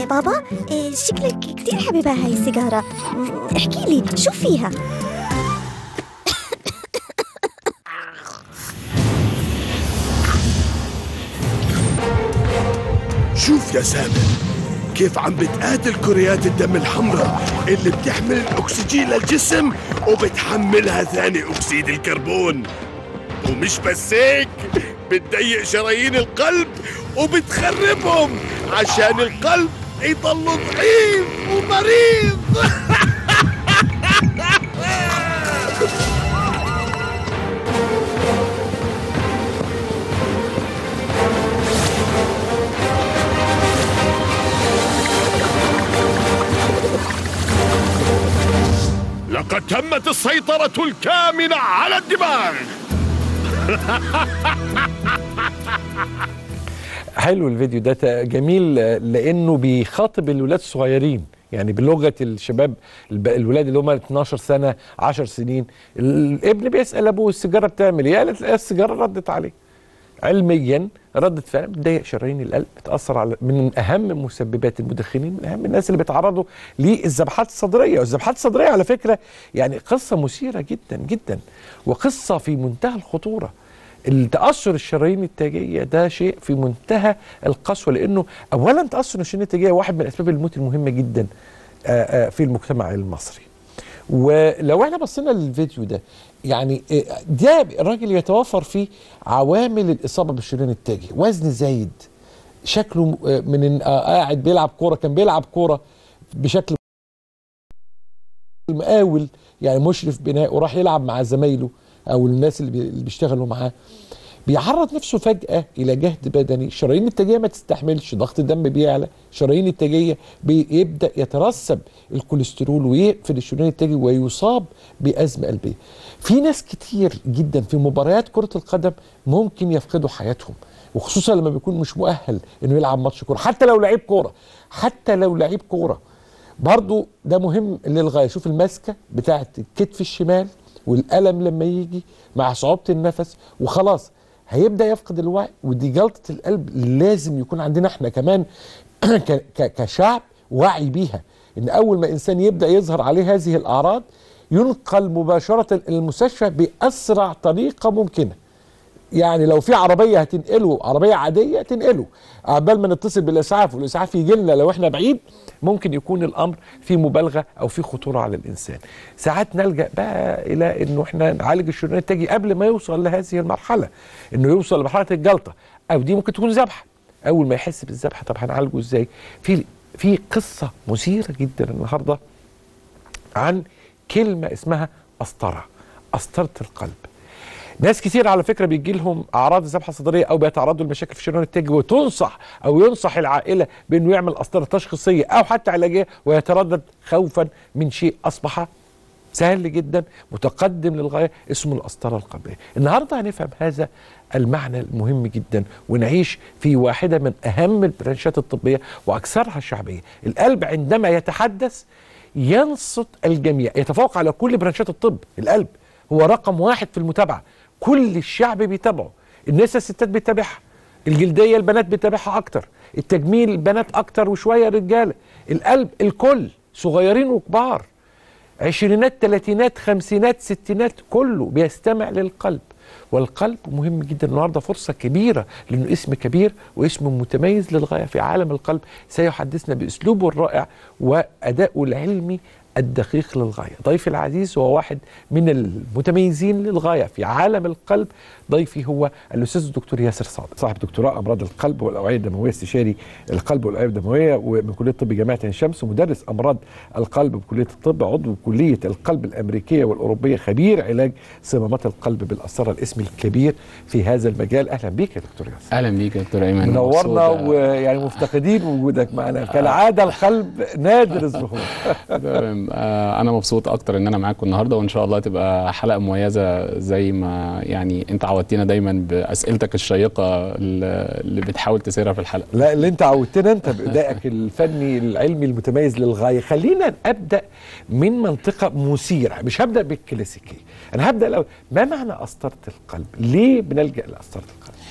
إيه بابا إيه شكلك كثير حبيبة هاي السيجارة مم، احكي لي شو فيها شوف يا سامر كيف عم بتقاتل كريات الدم الحمراء اللي بتحمل الأكسجين للجسم وبتحملها ثاني أكسيد الكربون ومش بس هيك بتضيق شرايين القلب وبتخربهم عشان القلب يضل ضعيف ومريض لقد تمت السيطرة الكاملة على الدماغ حلو الفيديو ده ت- جميل آه، لانه بيخاطب الولاد الصغيرين يعني بلغه الشباب الب- الولاد اللي هم 12 سنه 10 سنين الابن بيسال ابوه السيجاره بتعمل ايه؟ قالت لا، السيجاره ردت عليه علميا ردت فعلا بتضايق شرايين القلب بتاثر على من اهم مسببات المدخنين من اهم الناس اللي بيتعرضوا للذبحات الصدريه والذبحات الصدريه على فكره يعني قصه مثيره جدا جدا وقصه في منتهى الخطوره التاثر الشرايين التاجيه ده شيء في منتهى القسوه لانه اولا تاثر الشرايين التاجيه واحد من اسباب الموت المهمه جدا آه، آه، في المجتمع المصري ولو احنا بصينا للفيديو ده يعني آه، ده الراجل يتوفر فيه عوامل الاصابه بالشريان التاجي وزن زايد شكله آه، من إن- آه، قاعد بيلعب كوره كان بيلعب كوره بشكل مقاول يعني مشرف بناء وراح يلعب مع زمايله او الناس اللي بي- اللي بيشتغلوا معاه بيعرض نفسه فجأة إلى جهد بدني الشرايين التاجية ما تستحملش ضغط الدم بيعلى الشرايين التاجية بيبدأ يترسب الكوليسترول ويقفل الشريان التاجي ويصاب بأزمة قلبية في ناس كتير جدا في مباريات كرة القدم ممكن يفقدوا حياتهم وخصوصا لما بيكون مش مؤهل انه يلعب ماتش كوره حتى لو لعيب كوره حتى لو لعيب كوره برضو ده مهم للغايه شوف الماسكه بتاعه الكتف الشمال والالم لما يجي مع صعوبه النفس وخلاص هيبدا يفقد الوعي ودي جلطه القلب لازم يكون عندنا احنا كمان ك- ك- كشعب وعي بيها ان اول ما انسان يبدا يظهر عليه هذه الاعراض ينقل مباشره المستشفى باسرع طريقه ممكنه يعني لو في عربيه هتنقله عربيه عاديه تنقله عبال ما نتصل بالاسعاف والاسعاف يجي لنا لو احنا بعيد ممكن يكون الامر فيه مبالغه او فيه خطوره على الانسان ساعات نلجا بقى الى انه احنا نعالج الشريان التاجي قبل ما يوصل لهذه المرحله انه يوصل لمرحله الجلطه او دي ممكن تكون ذبحه اول ما يحس بالذبحه طب هنعالجه ازاي في في قصه مثيره جدا النهارده عن كلمه اسمها قسطره قسطره القلب ناس كتير على فكره بيجي لهم اعراض الذبحه الصدريه او بيتعرضوا لمشاكل في الشريان التاجي وتنصح او ينصح العائله بانه يعمل قسطره تشخيصيه او حتى علاجيه ويتردد خوفا من شيء اصبح سهل جدا متقدم للغايه اسمه القسطره القلبيه. النهارده هنفهم هذا المعنى المهم جدا ونعيش في واحده من اهم البرانشات الطبيه واكثرها شعبيه. القلب عندما يتحدث ينصت الجميع، يتفوق على كل برانشات الطب، القلب هو رقم واحد في المتابعه، كل الشعب بيتابعه، الناس الستات بتتابعها، الجلديه البنات بتتابعها اكتر، التجميل البنات اكتر وشويه رجاله، القلب الكل صغيرين وكبار. عشرينات تلاتينات خمسينات ستينات كله بيستمع للقلب والقلب مهم جدا النهارده فرصه كبيره لانه اسم كبير واسم متميز للغايه في عالم القلب سيحدثنا باسلوبه الرائع وادائه العلمي الدقيق للغايه. ضيفي العزيز هو واحد من المتميزين للغايه في عالم القلب، ضيفي هو الاستاذ الدكتور ياسر صادق، صاحب دكتوراه امراض القلب والاوعيه الدمويه استشاري القلب والاوعيه الدمويه ومن كليه الطب جامعه عين شمس ومدرس امراض القلب بكليه الطب عضو كليه القلب الامريكيه والاوروبيه خبير علاج صمامات القلب بالقسطره الاسم الكبير في هذا المجال اهلا بيك يا دكتور ياسر. اهلا بيك يا دكتور ايمن منورنا مبسوط. ويعني مفتقدين وجودك معنا كالعاده القلب نادر الظهور تمام. آه، انا مبسوط اكتر ان انا معاكم النهارده وان شاء الله تبقى حلقه مميزه زي ما يعني انت عودتنا دايما باسئلتك الشيقه اللي بتحاول تسيرها في الحلقه لا اللي انت عودتنا انت بادائك الفني العلمي المتميز للغايه خلينا ابدا من منطقه مثيره مش هبدا بالكلاسيكيه انا هبدا الاول ما معنى قسطره القلب ليه بنلجا لقسطره القلب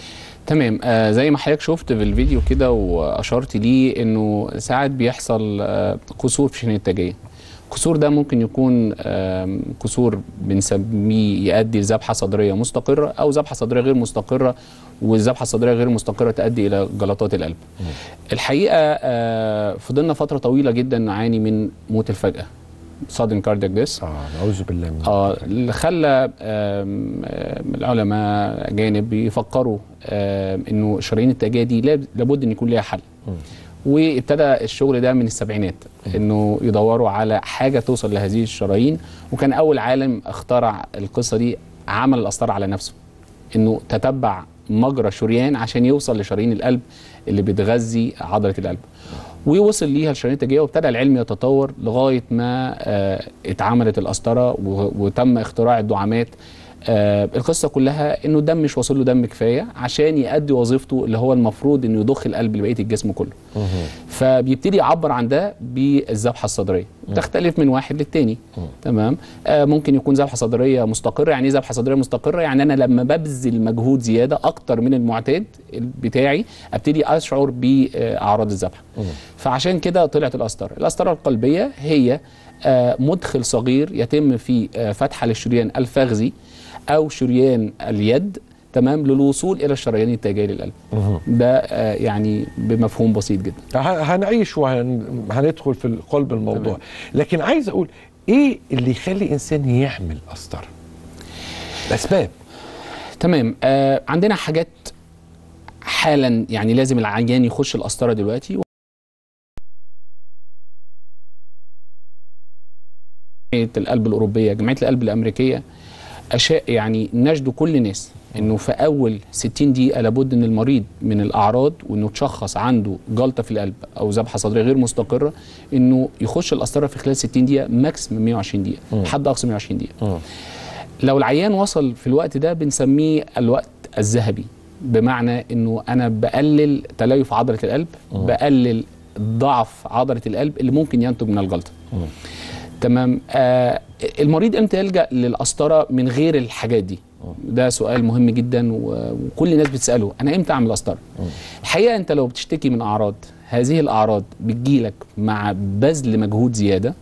تمام آه زي ما حضرتك شفت في الفيديو كده واشرت ليه انه ساعات بيحصل آه كسور في الشريان التاجيه الكسور ده ممكن يكون آم، كسور بنسميه يؤدي لذبحه صدريه مستقره او ذبحه صدريه غير مستقره والذبحه الصدريه غير مستقره تؤدي الى جلطات القلب. الحقيقه آه، فضلنا فتره طويله جدا نعاني من موت الفجاه sudden cardiac death اه نعوذ بالله من اه اللي خلى آم، آم، العلماء اجانب يفكروا آم، انه الشرايين التاجيه دي لاب- لابد ان يكون ليها حل وابتدى الشغل ده من السبعينات انه يدوروا على حاجه توصل لهذه الشرايين وكان اول عالم اخترع القصه دي عمل القسطره على نفسه انه تتبع مجرى شريان عشان يوصل لشرايين القلب اللي بتغذي عضله القلب ووصل ليها الشرايين التاجيه وابتدى العلم يتطور لغايه ما آه، اتعملت القسطره و- وتم اختراع الدعامات آه القصه كلها انه الدم مش واصل له دم كفايه عشان يؤدي وظيفته اللي هو المفروض انه يضخ القلب لبقيه الجسم كله فبيبتدي يعبر عن ده بالذبحه الصدريه تختلف من واحد للتاني تمام آه ممكن يكون ذبحه صدريه مستقره يعني ايه ذبحه صدريه مستقره يعني انا لما ببذل مجهود زياده اكتر من المعتاد بتاعي ابتدي اشعر باعراض الذبحه فعشان كده طلعت القسطره القسطره القلبيه هي آه مدخل صغير يتم فيه آه فتحه للشريان الفخذي او شريان اليد تمام للوصول الى الشريان التاجي للقلب ده آه يعني بمفهوم بسيط جدا ه- هنعيش وهندخل في قلب الموضوع لكن عايز اقول ايه اللي يخلي انسان يعمل قسطره الاسباب تمام آه عندنا حاجات حالا يعني لازم العيان يخش القسطره دلوقتي جمعيه القلب الاوروبيه جمعيه القلب الامريكيه اشاء يعني نجدوا كل الناس انه في اول 60 دقيقه لابد ان المريض من الاعراض وانه تشخص عنده جلطه في القلب او ذبحه صدريه غير مستقره انه يخش القسطره في خلال 60 دقيقه ماكسيمم 120 دقيقه حد اقصى 120 دقيقه لو العيان وصل في الوقت ده بنسميه الوقت الذهبي بمعنى انه انا بقلل تليف عضله القلب بقلل ضعف عضله القلب اللي ممكن ينتج من الجلطه تمام آه المريض امتى يلجا للقسطره من غير الحاجات دي ده سؤال مهم جدا و- وكل الناس بتساله انا امتى اعمل قسطره الحقيقه انت لو بتشتكي من اعراض هذه الاعراض بتجيلك مع بذل مجهود زياده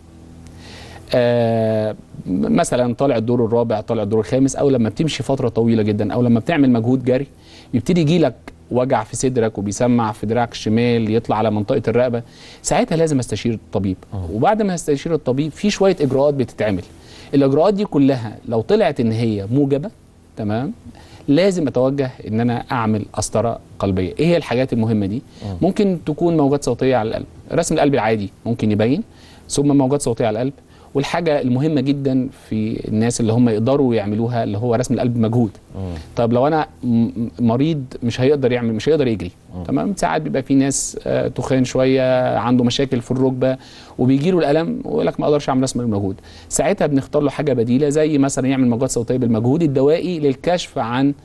آه م- مثلا طالع الدور الرابع طالع الدور الخامس او لما بتمشي فتره طويله جدا او لما بتعمل مجهود جري يبتدي يجيلك وجع في صدرك وبيسمع في دراعك الشمال يطلع على منطقه الرقبه ساعتها لازم استشير الطبيب وبعد ما استشير الطبيب في شويه اجراءات بتتعمل الاجراءات دي كلها لو طلعت ان هي موجبه تمام لازم اتوجه ان انا اعمل قسطره قلبيه ايه هي الحاجات المهمه دي ممكن تكون موجات صوتيه على القلب رسم القلب العادي ممكن يبين ثم موجات صوتيه على القلب والحاجه المهمه جدا في الناس اللي هم يقدروا يعملوها اللي هو رسم القلب مجهود طب لو انا م- مريض مش هيقدر يعمل مش هيقدر يجري تمام ساعات بيبقى في ناس آه، تخان شويه عنده مشاكل في الركبه وبيجي له الالم ويقول لك ما اقدرش اعمل رسم المجهود ساعتها بنختار له حاجه بديله زي مثلا يعمل موجات صوتيه بالمجهود الدوائي للكشف عن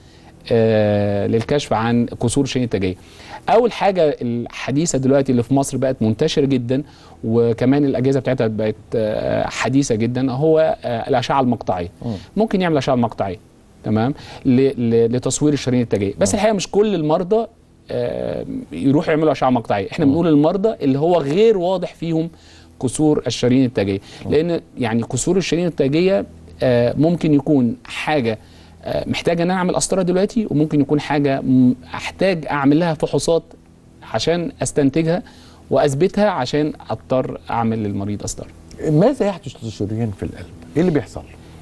آه للكشف عن كسور الشرايين التاجيه. اول حاجه الحديثه دلوقتي اللي في مصر بقت منتشره جدا وكمان الاجهزه بتاعتها بقت آه حديثه جدا هو آه الاشعه المقطعيه. ممكن يعمل اشعه مقطعيه تمام ل- ل- لتصوير الشرايين التاجيه بس الحقيقه مش كل المرضى آه، يروحوا يعملوا اشعه مقطعيه احنا بنقول المرضى اللي هو غير واضح فيهم كسور الشرايين التاجيه لان يعني كسور الشرايين التاجيه آه، ممكن يكون حاجه آه، محتاج ان انا اعمل قسطره دلوقتي وممكن يكون حاجه م- احتاج اعمل لها فحوصات عشان استنتجها واثبتها عشان اضطر اعمل للمريض قسطره ماذا يحدث للشريان في القلب ايه اللي بيحصل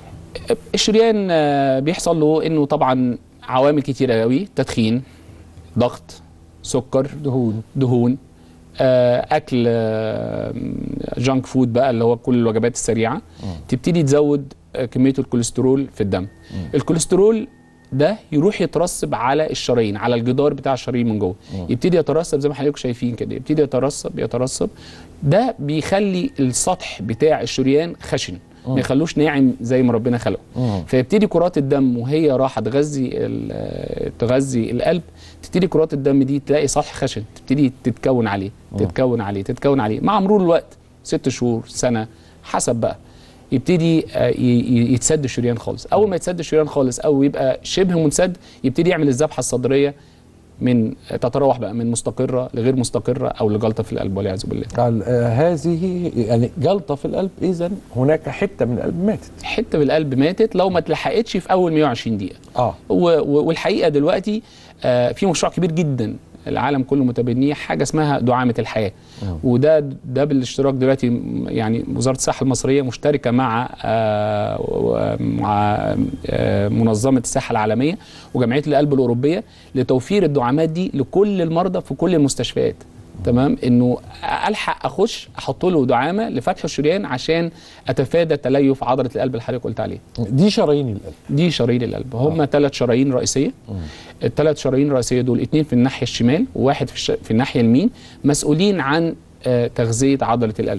الشريان آه، بيحصل له انه طبعا عوامل كتيره قوي تدخين ضغط سكر دهون دهون آه، اكل آه، جانك فود بقى اللي هو كل الوجبات السريعه تبتدي تزود آه، كميه الكوليسترول في الدم الكوليسترول ده يروح يترسب على الشرايين على الجدار بتاع الشرايين من جوه يبتدي يترسب زي ما حضرتك شايفين كده يبتدي يترسب يترسب ده بيخلي السطح بتاع الشريان خشن ما يخلوش ناعم زي ما ربنا خلقه فيبتدي كرات الدم وهي رايحه تغذي ال- تغذي القلب تبتدي كرات الدم دي تلاقي سطح خشن تبتدي تتكون عليه تتكون عليه تتكون عليه مع مرور الوقت ست شهور سنه حسب بقى يبتدي آه، ي- ي- يتسد الشريان خالص اول ما يتسد الشريان خالص او يبقى شبه منسد يبتدي يعمل الذبحه الصدريه من تتراوح بقى من مستقره لغير مستقره او لجلطه في القلب والعياذ بالله قال آه هذه يعني جلطه في القلب اذا هناك حته من القلب ماتت حته بالقلب ماتت لو ما اتلحقتش في اول 120 دقيقه اه و- و- والحقيقه دلوقتي آه، في مشروع كبير جدا العالم كله متبنيه حاجه اسمها دعامه الحياه وده ده بالاشتراك دلوقتي م- يعني وزاره الصحه المصريه مشتركه مع آه، و- مع آه، منظمه الصحه العالميه وجمعيه القلب الاوروبيه لتوفير الدعامات دي لكل المرضى في كل المستشفيات تمام انه الحق اخش احط له دعامه لفتح الشريان عشان اتفادى تليف عضله القلب اللي حضرتك قلت عليه دي شرايين القلب دي شرايين القلب هم ثلاث شرايين رئيسيه الثلاث شرايين الرئيسيه دول اثنين في الناحيه الشمال وواحد في, الش... في الناحيه اليمين مسؤولين عن آه تغذيه عضله القلب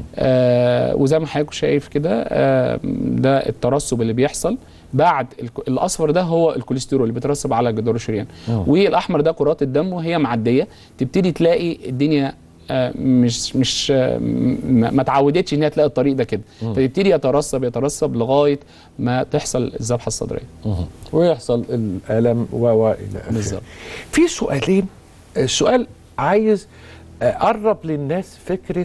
آه وزي ما حضرتك شايف كده آه ده الترسب اللي بيحصل بعد الك... الاصفر ده هو الكوليسترول اللي بيترسب على جدار الشريان والاحمر ده كرات الدم وهي معديه تبتدي تلاقي الدنيا آه، مش مش آه، م- ما ما تعودتش ان هي تلاقي الطريق ده كده فيبتدي يترسب يترسب لغايه ما تحصل الذبحه الصدريه ويحصل الالم و و الى اخره بالظبط. في سؤالين السؤال عايز اقرب للناس فكره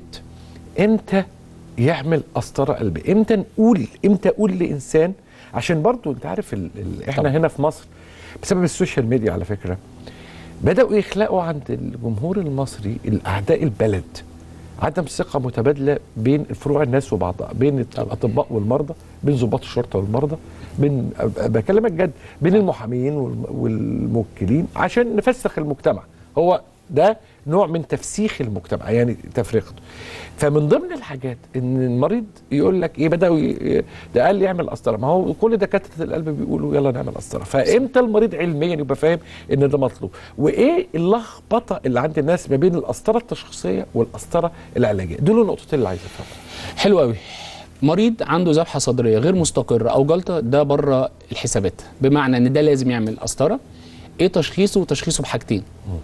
امتى يعمل قسطره قلبيه امتى نقول امتى اقول لانسان عشان برضو انت عارف ال... ال... احنا طبعا. هنا في مصر بسبب السوشيال ميديا على فكره بداوا يخلقوا عند الجمهور المصري الاعداء البلد عدم ثقه متبادله بين فروع الناس وبعضها بين الاطباء والمرضى بين ضباط الشرطه والمرضى بين بكلمك جد بين المحامين والم- والموكلين عشان نفسخ المجتمع هو ده نوع من تفسيخ المجتمع يعني تفرقته فمن ضمن الحاجات ان المريض يقول لك ايه بداوا ي- ده قال لي يعمل قسطره ما هو كل دكاتره القلب بيقولوا يلا نعمل قسطره فامتى المريض علميا يبقى فاهم ان ده مطلوب وايه اللخبطه اللي عند الناس ما بين القسطره التشخيصيه والقسطره العلاجيه دول النقطتين اللي عايز افهمهم حلو قوي مريض عنده ذبحه صدريه غير مستقره او جلطه ده بره الحسابات بمعنى ان ده لازم يعمل قسطره ايه تشخيصه تشخيصه بحاجتين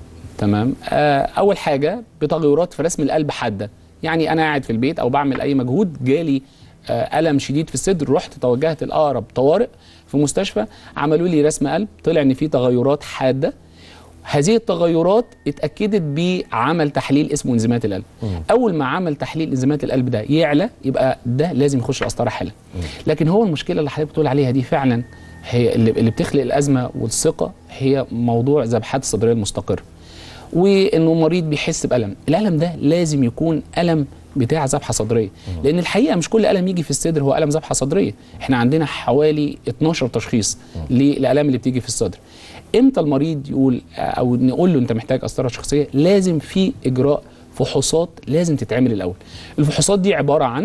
تمام آه اول حاجه بتغيرات في رسم القلب حاده يعني انا قاعد في البيت او بعمل اي مجهود جالي آه الم شديد في الصدر رحت توجهت لاقرب طوارئ في مستشفى عملوا لي رسم قلب طلع ان في تغيرات حاده هذه التغيرات اتاكدت بعمل تحليل اسمه انزيمات القلب اول ما عمل تحليل انزيمات القلب ده يعلى يبقى ده لازم يخش القسطره حالا لكن هو المشكله اللي حضرتك بتقول عليها دي فعلا هي اللي اللي بتخلق الازمه والثقه هي موضوع ذبحات الصدريه المستقره وانه مريض بيحس بالم الالم ده لازم يكون الم بتاع ذبحه صدريه لان الحقيقه مش كل الم يجي في الصدر هو الم ذبحه صدريه احنا عندنا حوالي 12 تشخيص للالام اللي بتيجي في الصدر امتى المريض يقول او نقول له انت محتاج قسطره شخصيه لازم في اجراء فحوصات لازم تتعمل الاول الفحوصات دي عباره عن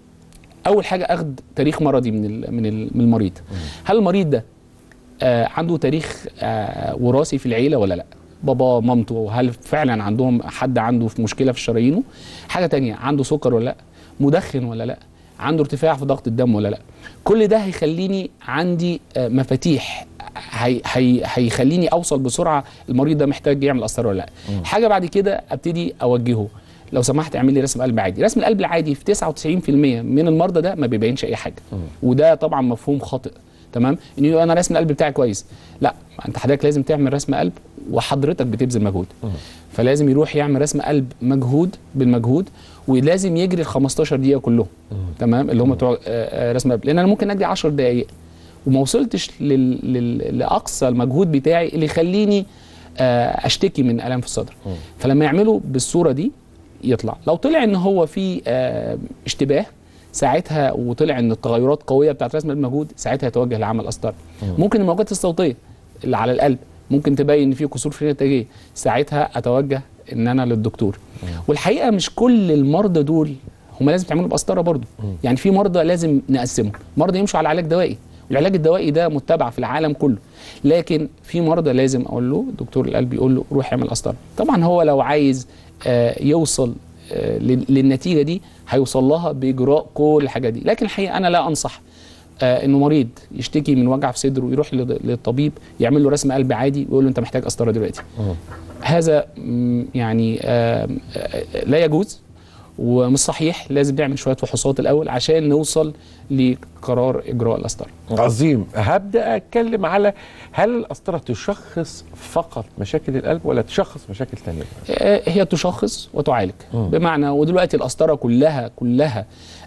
اول حاجه اخذ تاريخ مرضي من ال- من ال- من المريض هل المريض ده آه، عنده تاريخ آه، وراثي في العيله ولا لا بابا مامته هل فعلا عندهم حد عنده في مشكله في شرايينه حاجه تانية عنده سكر ولا لا مدخن ولا لا عنده ارتفاع في ضغط الدم ولا لا كل ده هيخليني عندي آه، مفاتيح هي هي هيخليني اوصل بسرعه المريض ده محتاج يعمل قسطره ولا لا حاجه بعد كده ابتدي اوجهه لو سمحت اعمل لي رسم قلب عادي رسم القلب العادي في 99% من المرضى ده ما بيبينش اي حاجه وده طبعا مفهوم خاطئ تمام ان يبقى انا رسم القلب بتاعي كويس لا انت حضرتك لازم تعمل رسم قلب وحضرتك بتبذل مجهود فلازم يروح يعمل رسم قلب مجهود بالمجهود ولازم يجري ال 15 دقيقه كلهم تمام اللي هم بتوع آه، آه، رسم قلب لان انا ممكن اجري 10 دقائق وما وصلتش لل... لل... لاقصى المجهود بتاعي اللي يخليني آه، اشتكي من الام في الصدر فلما يعملوا بالصوره دي يطلع لو طلع ان هو في آه، اشتباه ساعتها وطلع ان التغيرات قويه بتاعت رسم المجهود ساعتها يتوجه لعمل قسطره ممكن الموجات الصوتيه اللي على القلب ممكن تبين ان في كسور في النتاجيه ساعتها اتوجه ان انا للدكتور والحقيقه مش كل المرضى دول هم لازم تعملوا بقسطره برضو يعني في مرضى لازم نقسمهم مرضى يمشوا على علاج دوائي والعلاج الدوائي ده متبع في العالم كله لكن في مرضى لازم اقول له دكتور القلب يقول له روح اعمل قسطره طبعا هو لو عايز آه، يوصل آه، لل- للنتيجه دي هيوصل لها باجراء كل الحاجات دي لكن الحقيقه انا لا انصح آه، انه مريض يشتكي من وجع في صدره ويروح لل- للطبيب يعمل له رسم قلب عادي ويقول له انت محتاج قسطره دلوقتي هذا مم، يعني آه، آه، لا يجوز ومش صحيح لازم نعمل شويه فحوصات الاول عشان نوصل قرار اجراء القسطره عظيم هبدا اتكلم على هل القسطره تشخص فقط مشاكل القلب ولا تشخص مشاكل ثانيه آه، هي تشخص وتعالج بمعنى ودلوقتي القسطره كلها كلها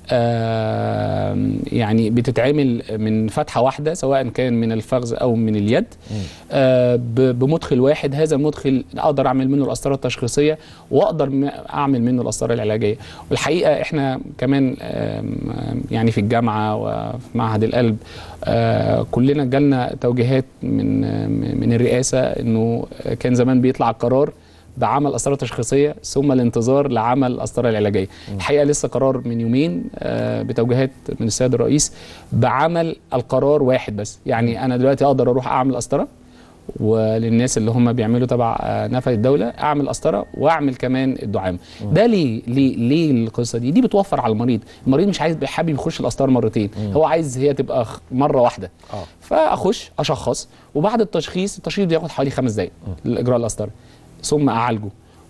آه يعني بتتعمل من فتحه واحده سواء كان من الفخذ او من اليد آه ب- بمدخل واحد هذا المدخل اقدر اعمل منه القسطره التشخيصيه واقدر م- اعمل منه القسطره العلاجيه والحقيقه احنا كمان آم، آم، يعني في الجامعه وفي معهد القلب آه كلنا جالنا توجيهات من آه، من الرئاسه انه كان زمان بيطلع قرار بعمل قسطره تشخيصيه ثم الانتظار لعمل القسطره العلاجيه. الحقيقه لسه قرار من يومين آه، بتوجيهات من السيد الرئيس بعمل القرار واحد بس، يعني انا دلوقتي اقدر اروح اعمل قسطره وللناس اللي هم بيعملوا تبع آه، نفقه الدوله اعمل قسطره واعمل كمان الدعامه. ده ليه ليه ليه القصه دي؟ دي بتوفر على المريض، المريض مش عايز حابب يخش القسطره مرتين، هو عايز هي تبقى خ- مره واحده. آه. فاخش اشخص وبعد التشخيص التشخيص بياخد حوالي خمس دقائق لاجراء القسطره ثم اعالجه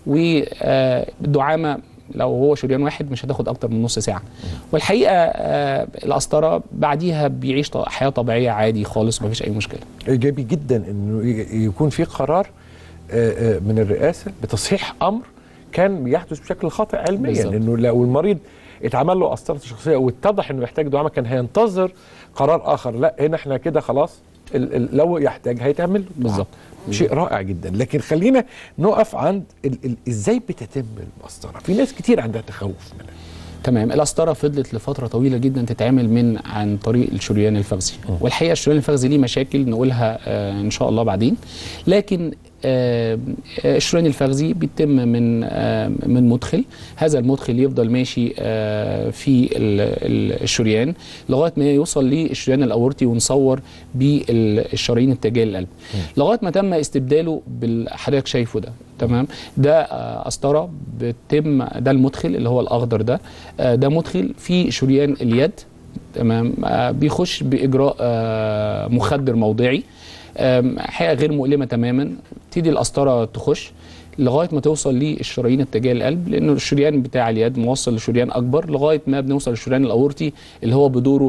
والدعامه لو هو شريان واحد مش هتاخد اكتر من نص ساعه والحقيقه آه، القسطره بعديها بيعيش ط- حياه طبيعيه عادي خالص مفيش اي مشكله ايجابي جدا انه ي- يكون في قرار آه، آه، من الرئاسه بتصحيح امر كان بيحدث بشكل خاطئ علميا بالظبط. انه لو المريض اتعمل له قسطره شخصيه واتضح انه يحتاج دعامه كان هينتظر قرار اخر لا هنا احنا كده خلاص ال- ال- لو يحتاج هيتعمل له بالظبط. شيء رائع جدا لكن خلينا نقف عند ال ال ازاي بتتم القسطره في ناس كتير عندها تخوف منها تمام القسطره فضلت لفتره طويله جدا تتعمل من عن طريق الشريان الفخذي والحقيقه الشريان الفخذي ليه مشاكل نقولها آه ان شاء الله بعدين لكن آه آه، الشريان الفخذي بيتم من آه من مدخل هذا المدخل يفضل ماشي آه في ال- ال- الشريان لغايه ما يوصل للشريان الاورطي ونصور بالشرايين التاجيه للقلب لغايه ما تم استبداله بالحضرتك شايفه ده تمام ده آه، قسطره بتم ده المدخل اللي هو الاخضر ده آه، ده مدخل في شريان اليد تمام آه، بيخش باجراء آه، مخدر موضعي آم، حقيقه غير مؤلمه تماما تيجي القسطره تخش لغايه ما توصل للشرايين التاجيه للقلب لانه الشريان بتاع اليد موصل لشريان اكبر لغايه ما بنوصل للشريان الاورطي اللي هو بدوره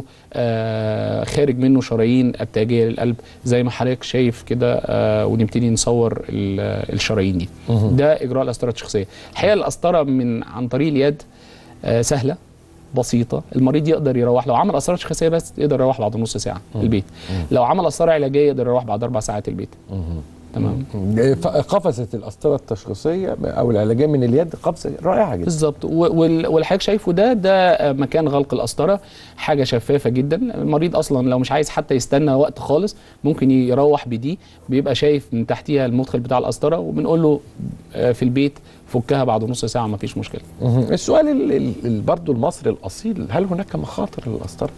آه، خارج منه شرايين التاجيه للقلب زي ما حضرتك شايف كده آه، ونبتدي نصور ال- الشرايين دي ده اجراء القسطره الشخصيه الحقيقه القسطره من عن طريق اليد آه، سهله بسيطه المريض يقدر يروح لو عمل قسطره شخصيه بس يقدر يروح بعد نص ساعه البيت لو عمل قسطره علاجيه يقدر يروح بعد اربع ساعات البيت تمام ف- قفزت القسطره التشخيصيه او العلاجيه من اليد قفزه رائعه جدا بالظبط و- وال- واللي حضرتك شايفه ده ده آه، مكان غلق القسطره حاجه شفافه جدا المريض اصلا لو مش عايز حتى يستنى وقت خالص ممكن يروح بدي بيبقى شايف من تحتيها المدخل بتاع القسطره وبنقول له آه، في البيت فكها بعد نص ساعه ما فيش مشكله مهم. السؤال ال- ال- ال- برضه المصري الاصيل هل هناك مخاطر للقسطره؟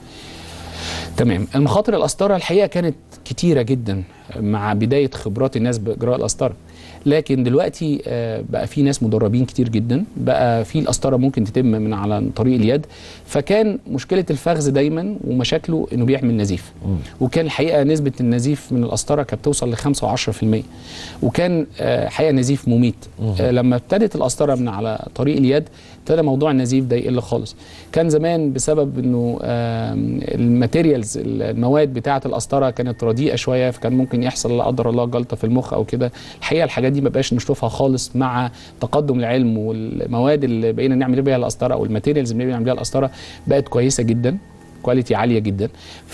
تمام المخاطر القسطره الحقيقه كانت كتيره جدا مع بدايه خبرات الناس باجراء القسطره لكن دلوقتي آه، بقى في ناس مدربين كتير جدا بقى في القسطره ممكن تتم من على طريق اليد فكان مشكله الفخذ دايما ومشاكله انه بيعمل نزيف وكان الحقيقه نسبه النزيف من القسطره كانت بتوصل ل 5 و10% وكان آه، حقيقه نزيف مميت آه، لما ابتدت القسطره من على طريق اليد ابتدى موضوع النزيف ده يقل خالص كان زمان بسبب انه آم، الماتيريالز المواد بتاعه القسطره كانت رديئه شويه فكان ممكن يحصل لا قدر الله جلطه في المخ او كده الحقيقه الحاجات دي ما بقاش نشوفها خالص مع تقدم العلم والمواد اللي بقينا نعمل بيها القسطره او الماتيريالز اللي بقينا نعمل بيها القسطره بقت كويسه جدا كواليتي عاليه جدا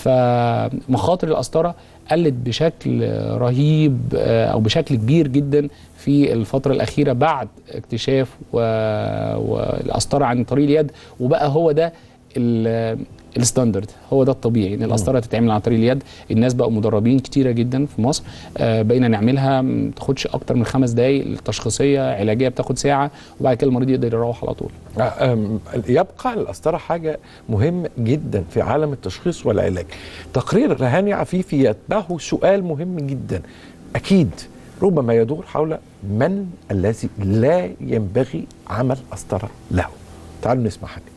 فمخاطر القسطره قلت بشكل رهيب آه، او بشكل كبير جدا في الفتره الاخيره بعد اكتشاف و... والقسطره عن طريق اليد وبقى هو ده ال- الستاندرد هو ده الطبيعي ان القسطره تتعمل عن طريق اليد الناس بقوا مدربين كتيره جدا في مصر آه، بقينا نعملها ما تاخدش اكتر من خمس دقائق التشخيصيه علاجيه بتاخد ساعه وبعد كده المريض يقدر يروح على طول آه، آم، يبقى القسطره حاجه مهمه جدا في عالم التشخيص والعلاج. تقرير رهاني عفيفي يتبعه سؤال مهم جدا اكيد ربما يدور حول من الذي لا ينبغي عمل قسطره له. تعالوا نسمع حاجه.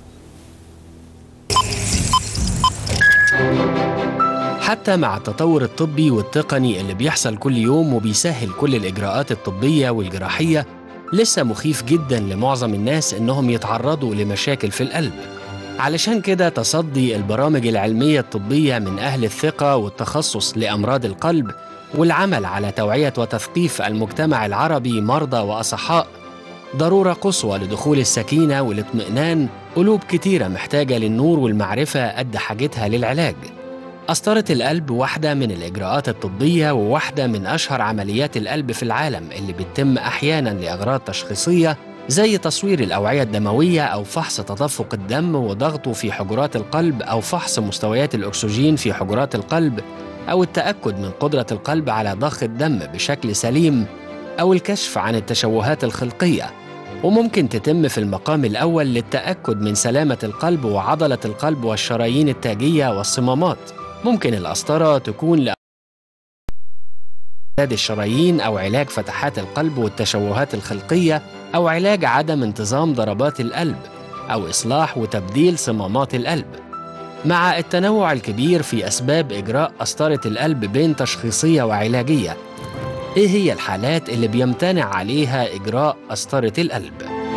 حتى مع التطور الطبي والتقني اللي بيحصل كل يوم وبيسهل كل الإجراءات الطبية والجراحية لسه مخيف جدا لمعظم الناس إنهم يتعرضوا لمشاكل في القلب علشان كده تصدي البرامج العلمية الطبية من أهل الثقة والتخصص لأمراض القلب والعمل على توعية وتثقيف المجتمع العربي مرضى وأصحاء ضرورة قصوى لدخول السكينة والاطمئنان قلوب كتيرة محتاجة للنور والمعرفة قد حاجتها للعلاج قسطرة القلب واحدة من الإجراءات الطبية وواحدة من أشهر عمليات القلب في العالم اللي بتتم أحياناً لأغراض تشخيصية زي تصوير الأوعية الدموية أو فحص تدفق الدم وضغطه في حجرات القلب أو فحص مستويات الأكسجين في حجرات القلب أو التأكد من قدرة القلب على ضخ الدم بشكل سليم أو الكشف عن التشوهات الخلقية وممكن تتم في المقام الأول للتأكد من سلامة القلب وعضلة القلب والشرايين التاجية والصمامات ممكن القسطرة تكون لإعداد الشرايين أو علاج فتحات القلب والتشوهات الخلقية أو علاج عدم انتظام ضربات القلب أو إصلاح وتبديل صمامات القلب مع التنوع الكبير في أسباب إجراء قسطرة القلب بين تشخيصية وعلاجية إيه هي الحالات اللي بيمتنع عليها إجراء قسطرة القلب؟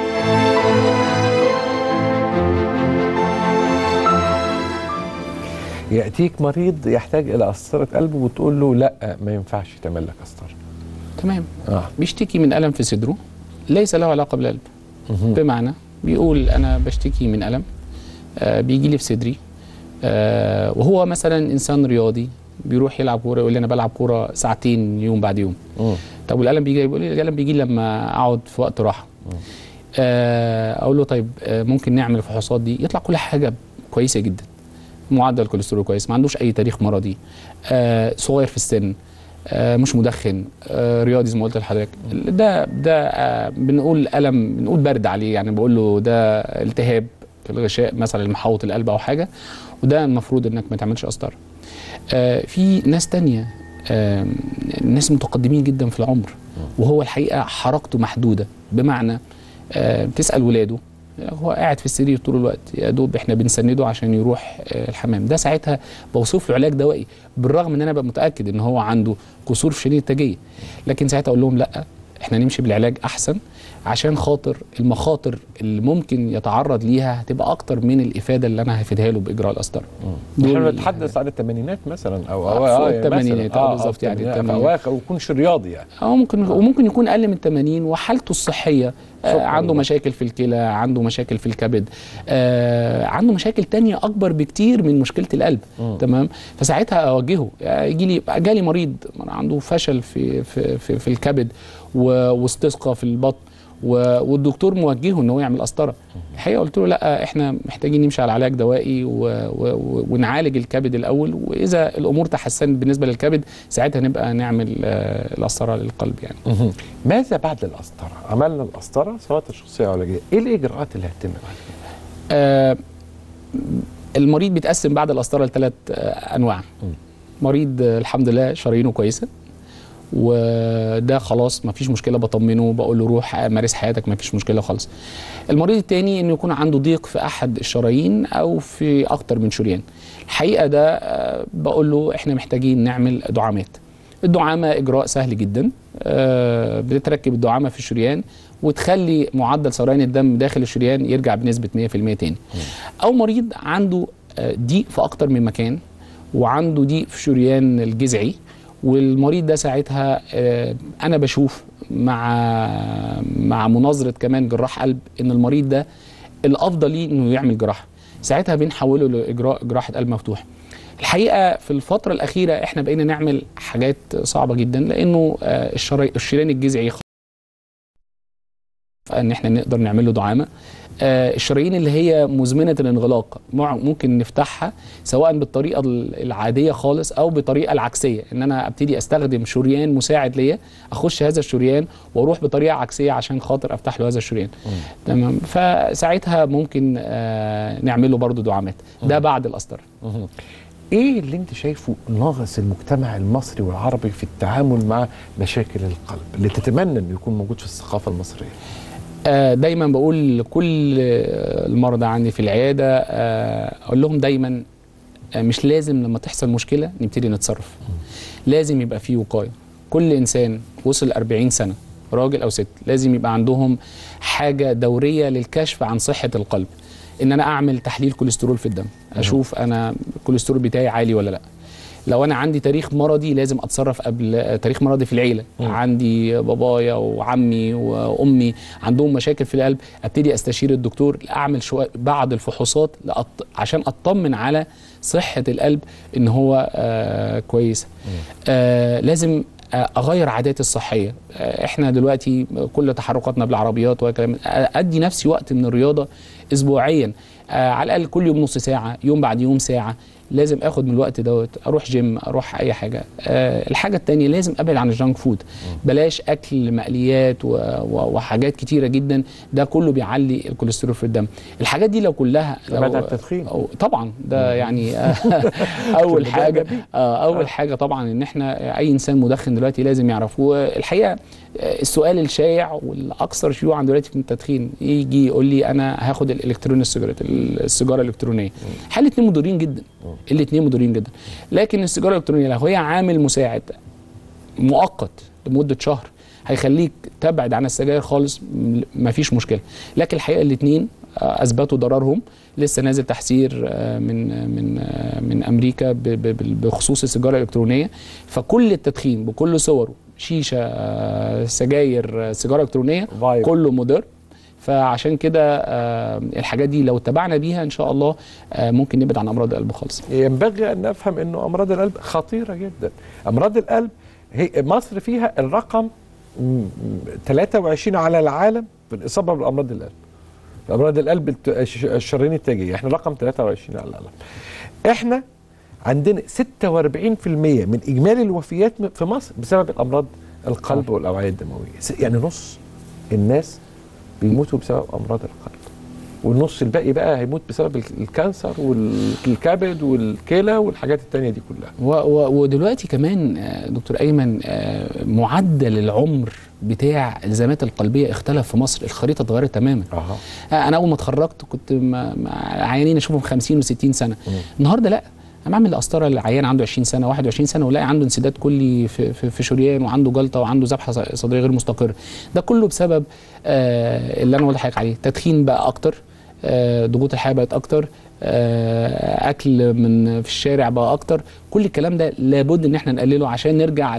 ياتيك مريض يحتاج الى قسطره قلب وتقول له لا ما ينفعش تعمل لك قسطره تمام اه بيشتكي من الم في صدره ليس له علاقه بالقلب بمعنى بيقول انا بشتكي من الم آه بيجي لي في صدري آه وهو مثلا انسان رياضي بيروح يلعب كوره يقول لي انا بلعب كوره ساعتين يوم بعد يوم مم. طب والالم بيجي بيقول لي الالم بيجي لي لما اقعد في وقت راحه آه اقول له طيب آه ممكن نعمل الفحوصات دي يطلع كل حاجه كويسه جدا معدل الكوليسترول كويس ما عندوش اي تاريخ مرضي آه صغير في السن آه مش مدخن آه رياضي زي ما قلت لحضرتك ده ده آه بنقول الم بنقول برد عليه يعني بقول له ده التهاب في الغشاء مثلا المحوط القلب او حاجه وده المفروض انك ما تعملش قسطره آه في ناس تانية آه ناس متقدمين جدا في العمر وهو الحقيقه حركته محدوده بمعنى آه بتسال ولاده هو قاعد في السرير طول الوقت يا دوب احنا بنسنده عشان يروح آه، الحمام ده ساعتها بوصف له علاج دوائي بالرغم ان انا ببقى متاكد ان هو عنده قصور في شريان التاجيه لكن ساعتها اقول لهم لا احنا نمشي بالعلاج احسن عشان خاطر المخاطر اللي ممكن يتعرض ليها هتبقى اكتر من الافاده اللي انا هفيدها له باجراء القسطره احنا دول- بنتحدث عن الثمانينات مثلا او آه، او فوق يعني الثمانينات، مثلاً. آه، أو بالظبط، يعني الثمانينات، في الثمانينات. اواخر ويكونش رياضي يعني اه ممكن وممكن يكون اقل من 80 وحالته الصحيه آه سكر عنده ولا- مشاكل في الكلى عنده مشاكل في الكبد آه عنده مشاكل تانية اكبر بكتير من مشكله القلب تمام فساعتها اوجهه آه، يجي لي جالي مريض عنده فشل في في في, في الكبد و- واستسقاء في البطن و- والدكتور موجهه ان هو يعمل قسطره الحقيقه قلت له لا احنا محتاجين نمشي على علاج دوائي و... و... ونعالج الكبد الاول واذا الامور تحسنت بالنسبه للكبد ساعتها نبقى نعمل آه، القسطره للقلب يعني مهم. ماذا بعد القسطره؟ عملنا القسطره سواء تشخيصيه او علاجيه، ايه الاجراءات اللي هتتم بعد كده؟ آه، المريض بيتقسم بعد القسطره لثلاث آه، انواع مريض آه، الحمد لله شرايينه كويسه وده خلاص ما فيش مشكله بطمنه بقول له روح مارس حياتك ما فيش مشكله خالص المريض الثاني انه يكون عنده ضيق في احد الشرايين او في اكتر من شريان الحقيقه ده آه، بقول له احنا محتاجين نعمل دعامات الدعامه اجراء سهل جدا آه، بتتركب الدعامه في الشريان وتخلي معدل سريان الدم داخل الشريان يرجع بنسبه 100% تاني او مريض عنده آه، ضيق في اكتر من مكان وعنده ضيق في شريان الجذعي والمريض ده ساعتها آه، انا بشوف مع مع مناظره كمان جراح قلب ان المريض ده الافضل ليه انه يعمل جراحه ساعتها بنحوله لاجراء جراحه قلب مفتوح الحقيقه في الفتره الاخيره احنا بقينا نعمل حاجات صعبه جدا لانه آه، الشراي- الشريان الجذعي ان احنا نقدر نعمل له دعامه آه، الشرايين اللي هي مزمنه الانغلاق مع- ممكن نفتحها سواء بالطريقه ال- العاديه خالص او بالطريقه العكسيه ان انا ابتدي استخدم شريان مساعد ليا اخش هذا الشريان واروح بطريقه عكسيه عشان خاطر افتح له هذا الشريان تمام فساعتها ممكن آه، نعمل له برضه دعامات ده بعد القسطره مهم. ايه اللي انت شايفه ناقص المجتمع المصري والعربي في التعامل مع مشاكل القلب اللي تتمنى انه يكون موجود في الثقافه المصريه؟ آه، دايما بقول لكل آه، المرضى عندي في العياده آه، اقول لهم دايما آه، مش لازم لما تحصل مشكله نبتدي نتصرف لازم يبقى فيه وقايه كل انسان وصل 40 سنه راجل او ست لازم يبقى عندهم حاجه دوريه للكشف عن صحه القلب ان انا اعمل تحليل كوليسترول في الدم اشوف انا الكوليسترول بتاعي عالي ولا لا لو انا عندي تاريخ مرضي لازم اتصرف قبل تاريخ مرضي في العيله مم. عندي بابايا وعمي وامي عندهم مشاكل في القلب ابتدي استشير الدكتور اعمل شويه بعض الفحوصات لأط... عشان اطمن على صحه القلب ان هو آه كويسه آه لازم آه، اغير عاداتي الصحيه آه، احنا دلوقتي كل تحركاتنا بالعربيات وكلام ادي نفسي وقت من الرياضه اسبوعيا آه، على الاقل كل يوم نص ساعه يوم بعد يوم ساعه لازم اخد من الوقت دوت اروح جيم اروح اي حاجه آه الحاجه التانية لازم ابعد عن الجانك فود بلاش اكل مقليات و- و- وحاجات كتيره جدا ده كله بيعلي الكوليسترول في الدم الحاجات دي لو كلها لو ابعد عن التدخين. أو طبعا ده يعني اول بدأنا حاجه بيه. آه، اول حاجه طبعا ان احنا اي انسان مدخن دلوقتي لازم يعرف والحقيقه آه، السؤال الشائع والاكثر شيوعا دلوقتي في التدخين يجي يقول لي انا هاخد الالكترون السيجاره السيجاره الالكترونيه حال الاثنين مضرين جدا الاثنين مضرين جدا لكن السيجاره الالكترونيه لو هي عامل مساعد مؤقت لمده شهر هيخليك تبعد عن السجاير خالص م- مفيش مشكله لكن الحقيقه الاثنين اثبتوا ضررهم لسه نازل تحذير آه، من من آه، من امريكا ب- ب- بخصوص السيجاره الالكترونيه فكل التدخين بكل صوره شيشه آه، سجاير آه، سيجاره الكترونيه فايب. كله مضر فعشان كده آه، الحاجات دي لو اتبعنا بيها ان شاء الله آه، ممكن نبعد عن امراض القلب خالص ينبغي ان نفهم انه امراض القلب خطيره جدا امراض القلب هي مصر فيها الرقم م- م- 23 على العالم في الاصابه بامراض القلب امراض القلب الت- الش- الشرايين التاجيه احنا رقم 23 على العالم احنا عندنا 46% من اجمالي الوفيات م- في مصر بسبب الامراض القلب والاوعيه الدمويه س- يعني نص الناس بيموتوا بسبب امراض القلب والنص الباقي بقى هيموت بسبب ال- الكانسر والكبد والكلى والحاجات التانية دي كلها و- و- ودلوقتي كمان آه، دكتور ايمن آه، معدل العمر بتاع الالزامات القلبيه اختلف في مصر الخريطه اتغيرت تماما اها آه، انا اول ما اتخرجت كنت مع مع عيانين اشوفهم 50 و60 سنه النهارده لا انا بعمل قسطره للعيان عنده 20 سنه 21 سنه ولاقي عنده انسداد كلي في, في, في شريان وعنده جلطه وعنده ذبحه ص- صدريه غير مستقره ده كله بسبب آه اللي انا قلت لحضرتك عليه تدخين بقى اكتر آه ضغوط الحياه بقت اكتر آه اكل من في الشارع بقى اكتر كل الكلام ده لابد ان احنا نقلله عشان نرجع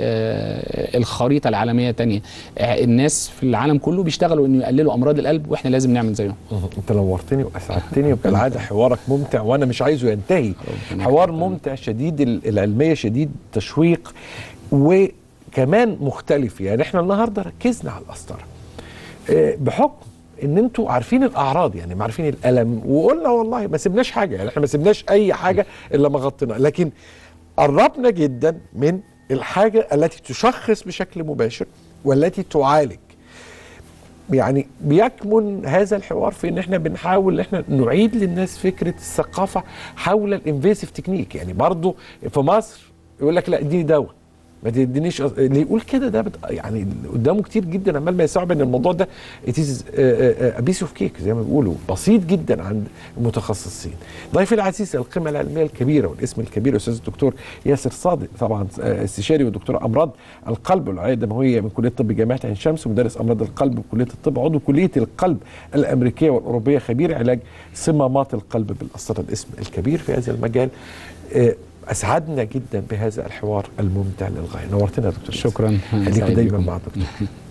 للخريطه العالميه تانية آه الناس في العالم كله بيشتغلوا انه يقللوا امراض القلب واحنا لازم نعمل زيهم انت نورتني واسعدتني وكالعاده حوارك ممتع وانا مش عايزه ينتهي حوار ممتع شديد ال- العلميه شديد تشويق وكمان مختلف يعني احنا النهارده ركزنا على القسطره آه، بحكم ان انتوا عارفين الاعراض يعني عارفين الالم وقلنا والله ما سيبناش حاجه يعني احنا ما سيبناش اي حاجه الا ما غطينا لكن قربنا جدا من الحاجه التي تشخص بشكل مباشر والتي تعالج يعني بيكمن هذا الحوار في ان احنا بنحاول ان احنا نعيد للناس فكره الثقافه حول الانفيسيف تكنيك يعني برضو في مصر يقول لك لا اديني دواء ما تدينيش أص- اللي يقول كده ده بت... يعني اللي قدامه كتير جدا عمال ما يستوعب ان الموضوع ده اتيز بيس اوف كيك زي ما بيقولوا بسيط جدا عند المتخصصين. ضيفي العزيز القيمه العلميه الكبيره والاسم الكبير الاستاذ الدكتور ياسر صادق طبعا آه، استشاري ودكتور امراض القلب والرعايه الدمويه من كليه الطب جامعه عين شمس ومدرس امراض القلب بكليه الطب عضو كليه القلب الامريكيه والاوروبيه خبير علاج صمامات القلب بالقسطره الاسم الكبير في هذا المجال آه، اسعدنا جدا بهذا الحوار الممتع للغايه نورتنا يا دكتور ياسر. شكرا خليكم سعيد دايما بكم. مع دكتور